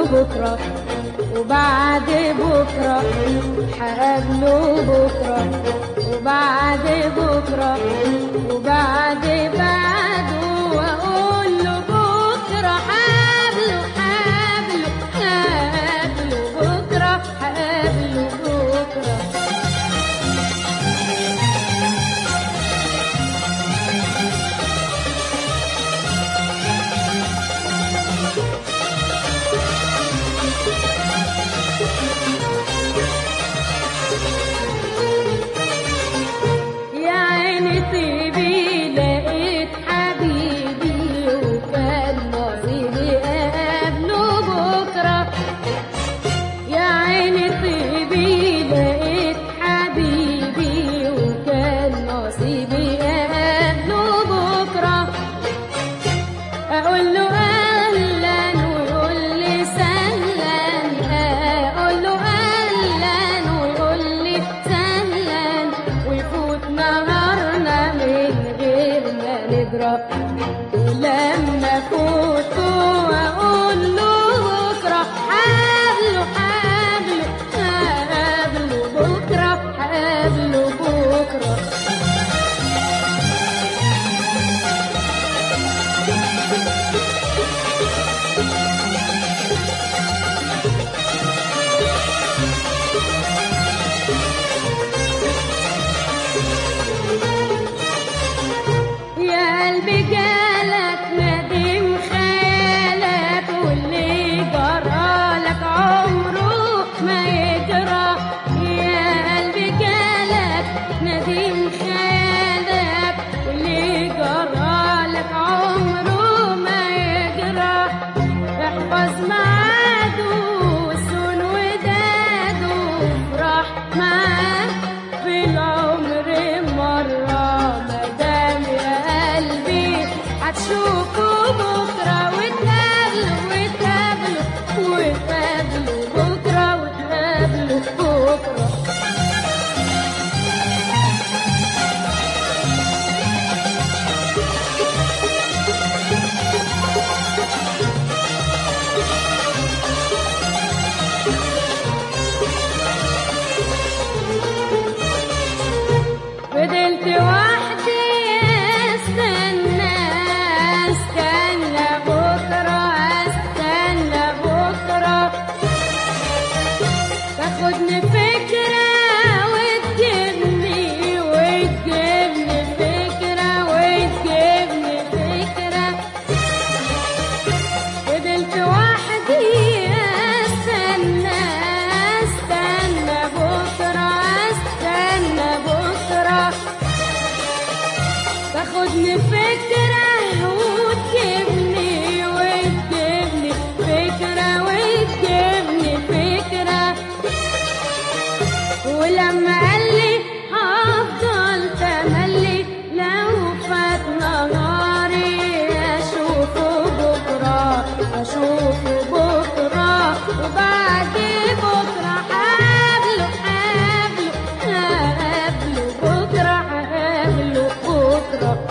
بكرة وبعد بكرة هقابله بكرة وبعد بكرة وبعد بعده وأقول له بكرة هقابله هقابله هقابله بكرة هقابله بكرة يا عيني طيبي لقيت حبيبي وكان نصيبي قبله بكرة يا عيني طيبي لقيت حبيبي وكان نصيبي قبله بكرة أقول له أهلا ويقول لي سهلا أقول له أهلا ويقول لي سهلا ويفوت نهارنا من غير ما نضرب ولما فوته أقول له بكرة حابله حابله حابله بكرة حابله بكرة يا قلبي جالك ندم خيالك واللي جرالك عمره ما يجرى يا قلبي جالك ندم خيالك واللي جرالك عمره ما يجرى احفظ ميعاده وسون وداده وافرح معاه في العمر مرة مدام يا قلبي هتشوفه بكرة وتقابله وتقابله وتقابله بكرة وتقابله بكرة فضلت وحدي استنى استنى بكرة استنى بكرة تاخدني فكرة وتجيبني وتجيبني فكرة وتجيبني فكرة فضلت وحدي استنى استنى بكرة استنى بكرة تاخدني فكرة وتجيبني وتجيبني فكرة وتجيبني فكرة ولما قال لي هفضل تملي لو فات نهاري اشوفه بكره اشوفه بكره وبعد بكره هقابله هقابله هقابله بكره هقابله بكره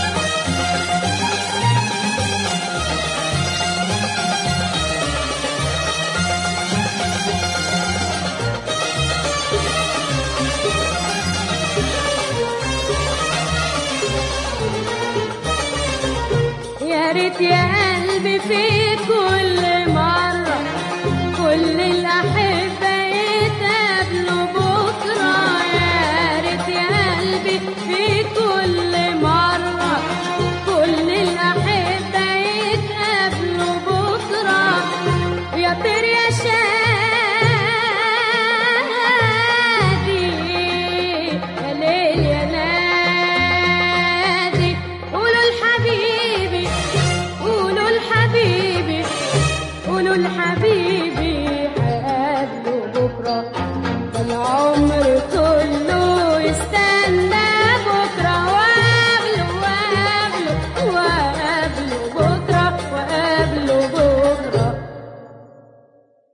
يا ريت يا قلبي في كل مرة كل الأحبة يتقابلوا بكرة يا ريت يا قلبي في كل مرة كل الأحبة يتقابلوا بكرة يا طير يا شادي يا ليل يا نادي قولوا لحبيبي قولوا لحبيبي قولوا لحبيبي هقابله بكرة ده العمر كله يستاهل